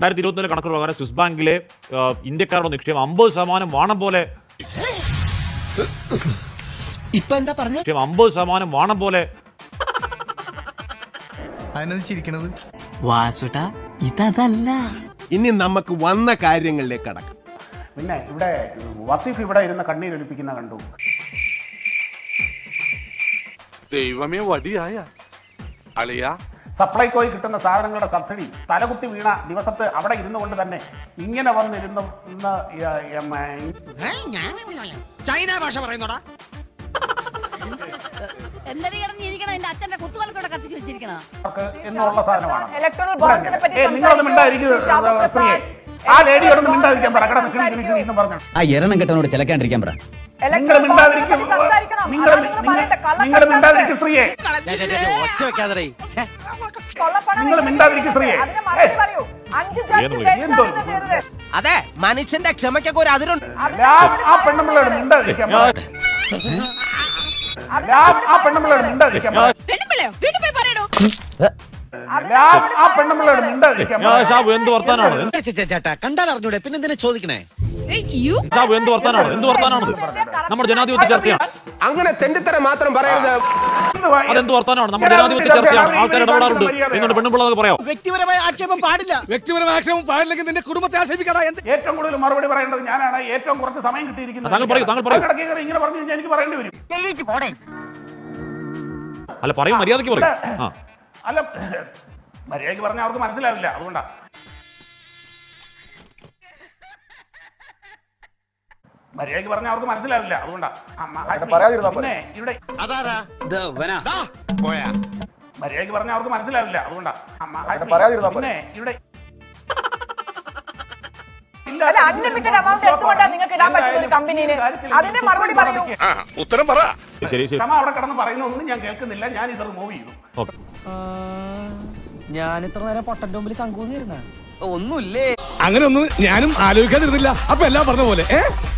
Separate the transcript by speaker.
Speaker 1: രണ്ടായിരത്തി ഇരുപത്തിനാല് കണക്കുകൾ പ്രകാരം സ്വിസ് ബാങ്കിലെ ആ, ഇന്ത്യക്കാരുടെ നിക്ഷേപം അമ്പത് ശതമാനം വാണം പോലെ
Speaker 2: ഇപ്പൊ എന്താ പറഞ്ഞ
Speaker 1: നിക്ഷേപം അമ്പത് ശതമാനം വാണം പോലെ
Speaker 2: അതിനത് ചിരിക്കണത്
Speaker 3: വാസുട്ട ഇതല്ല
Speaker 4: ഇനി നമുക്ക് വന്ന കാര്യങ്ങളിലേക്ക് കടക്കാം
Speaker 5: പിന്നെ ഇവിടെ വസീഫ് ഇവിടെ ഇരുന്ന് കണ്ണീരൊലിപ്പിക്കുന്ന കണ്ടു
Speaker 6: ദൈവമേ വടിയായ അളിയ
Speaker 5: സപ്ലൈകോയിൽ കിട്ടുന്ന സാധനങ്ങളുടെ സബ്സിഡി തലകുത്തി വീണ ദിവസത്ത് അവിടെ ഇരുന്നു കൊണ്ട് തന്നെ ഇങ്ങനെ വന്നിരുന്ന് ഇന്ന് യ- എം, ഏ,
Speaker 2: ചൈന ഭാഷ പറയുന്നോടാ
Speaker 7: എന്തൊരു കിടന്നിരിക്കണം എന്റെ അച്ഛന്റെ കുത്തുകൾക്കൂടെ കത്തിച്ച് വെച്ചിരിക്കണം
Speaker 5: അവർക്ക് എന്നുള്ള സാധനമാണ്
Speaker 8: Electoral bondsനെ പറ്റി
Speaker 5: ഏ, നിങ്ങളൊന്ന് മിണ്ടായിരിക്കും
Speaker 8: സംസാരിക്കൂ, ഷാബു പ്രസാദ്.
Speaker 5: സ്ത്രീയെ ആ ലേഡിയോടൊന്ന് മിണ്ടാതിരിക്കാൻ പറ കടന്ന് കിണി കിണി കിണി എന്ന് പറഞ്ഞു
Speaker 9: ആ എരണം കെട്ടനോട് ചിലക്കാണ്ടിരിക്കാൻ പറ
Speaker 5: നിങ്ങൾ
Speaker 8: Electoral bondsനെ
Speaker 5: മിണ്ടാതിരിക്കും
Speaker 8: പറ്റി സംസാരിക്കണം.
Speaker 5: നിങ്ങൾ
Speaker 8: അതാ നിങ്ങൾ പറയട്ടെ, കള്ളക്കടത്ത്
Speaker 5: നിങ്ങൾ മിണ്ടാതിരിക്കും സ്ത്രീയെ
Speaker 2: ഒച്ച വെക്കാതെ
Speaker 8: കൊള്ളപ്പണം
Speaker 5: നിങ്ങൾ
Speaker 8: എങ്ങനെ
Speaker 5: മിണ്ടാതിരിക്കും സ്ത്രീയെ.
Speaker 8: അതിന് മറുപടി പറയൂ അഞ്ച് ജഡ്ജ്
Speaker 1: ഏത്
Speaker 8: ജഡ്ജാണ്
Speaker 5: എന്തോ?
Speaker 8: ഇത് ചെയ്തത്.
Speaker 2: അതെ മനുഷ്യന്റെ ക്ഷമയ്ക്കൊക്കെ ഒരു അതിരുണ്ട്
Speaker 8: അതിന്
Speaker 5: ആ
Speaker 8: മറുപടി
Speaker 5: ആ
Speaker 8: പറയൂ.
Speaker 5: പെണ്ണുമ്പിള്ളയോട് മിണ്ടാതിരിക്കാൻ പറ.
Speaker 8: അതിന്
Speaker 5: ആ
Speaker 8: മറുപടി
Speaker 5: ആ
Speaker 8: പറയൂ.
Speaker 5: പെണ്ണുമ്പിള്ളയോട് മിണ്ടാതിരിക്കാൻ പറ.
Speaker 8: അതിന്
Speaker 5: ആ
Speaker 8: മറുപടി
Speaker 5: ആ
Speaker 8: പറയൂ.
Speaker 5: പെണ്ണുമ്പിള്ളയോട് മിണ്ടാതിരിക്കാൻ
Speaker 1: ആ,
Speaker 5: പറ.
Speaker 1: ഷാബു എന്ത് വർത്താനാണ് എന്ത്
Speaker 2: ചേട്ടാ കണ്ടാൽ അറിഞ്ഞൂടെ പിന്നെ എന്തിനാ ചോദിക്കണേ
Speaker 1: ഷാബു എന്ത് വർത്താനാണ് എന്ത് വർത്താനാണത് നമ്മുടെ ജനാധിപത്യ ചർച്ചയാണ്
Speaker 4: അങ്ങനെ തെണ്ടിത്തരം മാത്രം പറയരുത്
Speaker 5: എന്ത് വാ-
Speaker 1: അതെന്ത് വർത്താനാണ് നമ്മുടെ ജനാധിപത്യ ചർച്ചയാണ് ആൾക്കാർ ഇടപെടാറുണ്ട് എന്നുകൊണ്ട് പെണ്ണുപിള്ള പറയാം
Speaker 2: വ്യക്തിപരമായ ആക്ഷേപം പാടില്ല
Speaker 9: വ്യക്തിപരമായ ആക്ഷേപം പാടില്ലെങ്കിൽ നിന്റെ കുടുംബത്തെ ആക്ഷേപിക്കടാ എന്ത്
Speaker 5: ഏറ്റവും കൂടുതൽ മറുപടി പറയേണ്ടത് ഞാനാണ് ഏറ്റവും കുറച്ച് സമയം കിട്ടിയിരിക്കുന്നത്
Speaker 1: താങ്കൾ പറയൂ, താങ്കൾ പറയൂ.
Speaker 5: ഇടയ്ക്ക് കയറി ഇങ്ങനെ പറഞ്ഞു കഴിഞ്ഞാൽ എനിക്ക് പറയേണ്ടി വരും
Speaker 1: അല്ല പറയും മര്യാദയ്ക്ക് പറയും ആ
Speaker 5: അല്ല മര്യാദയ്ക്ക് പറഞ്ഞാൽ അവർക്ക് മനസ്സിലാവില്ല അതുകൊണ്ടാ മര്യാദയ്ക്ക് പറഞ്ഞാൽ അവർക്ക് മനസ്സിലാവില്ല അതുകൊണ്ടാ അമ്മ, ഹാഷ്മി, പിന്നെ ഇവിടെ മര്യാദയ്ക്ക് പറഞ്ഞാൽ അവർക്ക് മനസ്സിലാവില്ല അതുകൊണ്ടാ അമ്മ, ഹാഷ്മി, പിന്നെ ഇവിടെ ഇല്ല,
Speaker 8: അല്ല അൺലിമിറ്റഡ് എമൗണ്ട് എന്തുകൊണ്ടാണ് നിങ്ങൾക്ക് ഇടാൻ പറ്റുന്ന ഒരു കമ്പനിന് അതിന്റെ മറുപടി പറയൂ
Speaker 6: ഉത്തരം പറ
Speaker 1: ശരി ശരി
Speaker 5: ക്ഷമ അവിടെ കിടന്ന് പറയുന്ന ഒന്നും ഞാൻ കേൾക്കുന്നില്ല ഞാൻ ഇത് റിമൂവ് ചെയ്തു
Speaker 1: ഓക്കെ
Speaker 2: ഞാൻ ഇത്ര നേരം പൊട്ടന്റെ മുമ്പിൽ ശങ്കൂന്നിരുന്ന ഒന്നുമില്ലേ
Speaker 9: അങ്ങനെ ഒന്നും ഞാനും ആലോചിക്കാതിരുന്നില്ല അപ്പൊ എല്ലാം പറഞ്ഞ പോലെ ഏ